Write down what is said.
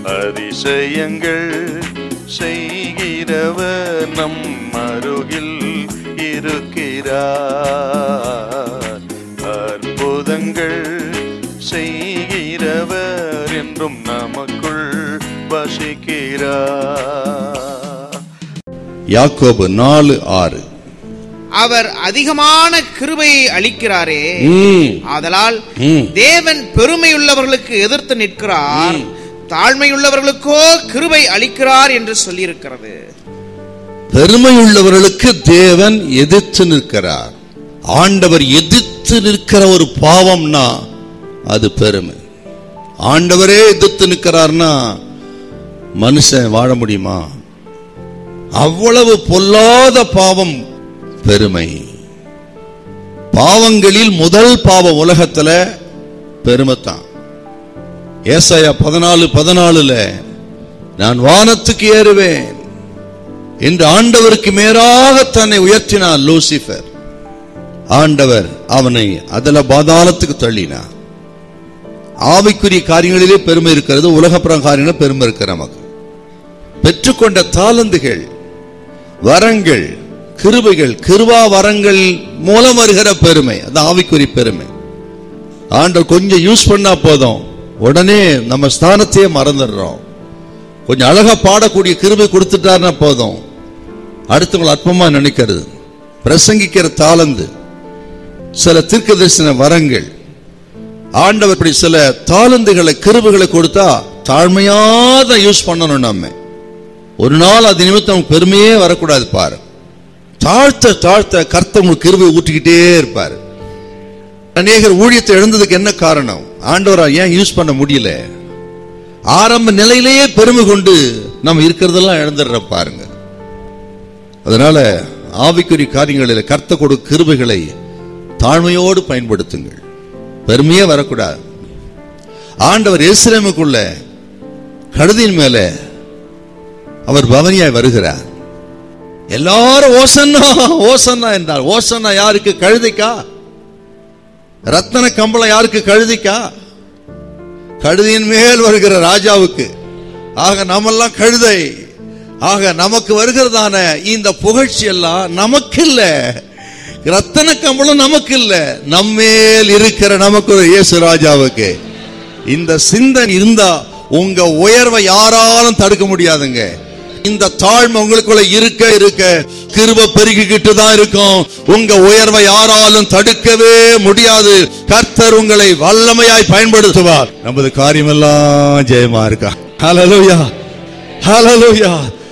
அதிசயங்கள் செய்கிறவர் நம் அருகில் இருக்கிறார் அற்புதங்கள் செய்கிறவர் என்றும் நமக்குள் வசிக்கிறார் யாக்கோபு நாலு ஆறு அவர் அதிகமான கிருபையை அளிக்கிறாரே ம், ஆதலால் ம். தேவன் பெருமையுள்ளவர்களுக்கு எதிர்த்து நிற்கிறார் தாழ்மையுள்ளவர்களுக்கோ கிருபை அளிக்கிறார் என்று சொல்லியிருக்கிறது பெருமையுள்ளவர்களுக்கு தேவன் எதிர்த்து நிற்கிறார் ஆண்டவர் எதிர்த்து நிற்கிற ஒரு பாவம்னா அது பெருமை ஆண்டவரே எதிர்த்து நிற்கிறார்னா மனுஷன் வாழ முடியுமா அவ்வளவு பொல்லாத பாவம் பெருமை பாவங்களில் முதல் பாவம் உலகத்துல பெருமை தான் ஏசாயா பதினாலு பதினாலுல நான் வானத்துக்கு ஏறுவேன் என்று ஆண்டவருக்கு மேலாக தன்னை உயர்த்தினார் லூசிபர் ஆண்டவர் அவனை அதல பாதாளத்துக்கு தள்ளினார் ஆவிக்குரிய காரியங்களிலே பெருமை இருக்கிறது உலகப்புற காரியங்களில் பெருமை இருக்கிற நமக்கு பெற்றுக்கொண்ட தாளந்துகள் வரங்கள் கிருபைகள் கிருபா வரங்கள் மூலம் வருகிற பெருமை அது ஆவிக்குரிய பெருமை ஆண்டவர் கொஞ்சம் யூஸ் பண்ணா போதும் உடனே நம்ம ஸ்தானத்தையே மறந்துடுறோம் கொஞ்சம் அழகா பாடக்கூடிய கிருபை கொடுத்துட்டாருன்னா போதும் அடுத்தவங்களை அற்பமா நினைக்கிறது பிரசங்கிக்கிற தாளந்து சில தீர்க்க தரிசன வரங்கள் ஆண்டவர் இப்படி சில தாளந்துகளை கிருபைகளை கொடுத்தா தாழ்மையாத யூஸ் பண்ணணும் நம்ம ஒரு நாள் அது நிமித்தம் பெருமையே வரக்கூடாது பாரு தாழ்த்த தாழ்த்த கர்த்தர் உங்களுக்கு கிருபை ஊற்றிக்கிட்டே இருப்பாரு அநேகர் ஊழியத்தை எழுந்ததுக்கு என்ன காரணம் ஆண்டவரா ஏன் யூஸ் பண்ண முடியல ஆரம்ப நிலையிலேயே பெருமை கொண்டு நம்ம இருக்கிறதெல்லாம் இழந்துடுற பாருங்க அதனால ஆவிக்குரிய காரியங்களில் கர்த்த கொடு கிருபைகளை தாழ்மையோடு பயன்படுத்துங்கள் பெருமையே வரக்கூடாது ஆண்டவர் எருசலேமுக்குள்ள கழுதியின் மேல அவர் பவனியாய் வருகிறார் எல்லாரும் ஓசன்னா ஓசன்னா என்றார் ஓசன்னா யாருக்கு கழுதைக்கா ரத்தன கம்பளம் யாருக்கு கழுதிக்கா கழுதியின் மேல் வருகிற ராஜாவுக்கு ஆக நம்மெல்லாம் கழுதை ஆக நமக்கு வருகிறதான இந்த புகழ்ச்சி எல்லாம் நமக்கு இல்ல ரத்தன கம்பளம் நமக்கு இல்ல நம்மேல் இருக்கிற நமக்கு ஒரு இயேசு ராஜாவுக்கு இந்த சிந்தனை இருந்தா உங்க உயர்வை யாராலும் தடுக்க முடியாதுங்க இந்த தாழ்மை உங்களுக்குள்ள இருக்க இருக்க கிருப பெருகிக்கிட்டு தான் இருக்கும் உங்க உயர்வை யாராலும் தடுக்கவே முடியாது கர்த்தர் உங்களை வல்லமையாய் பயன்படுத்துவார் நமது காரியமெல்லாம் ஜெயமா இருக்கா ஹalleluya ஹalleluya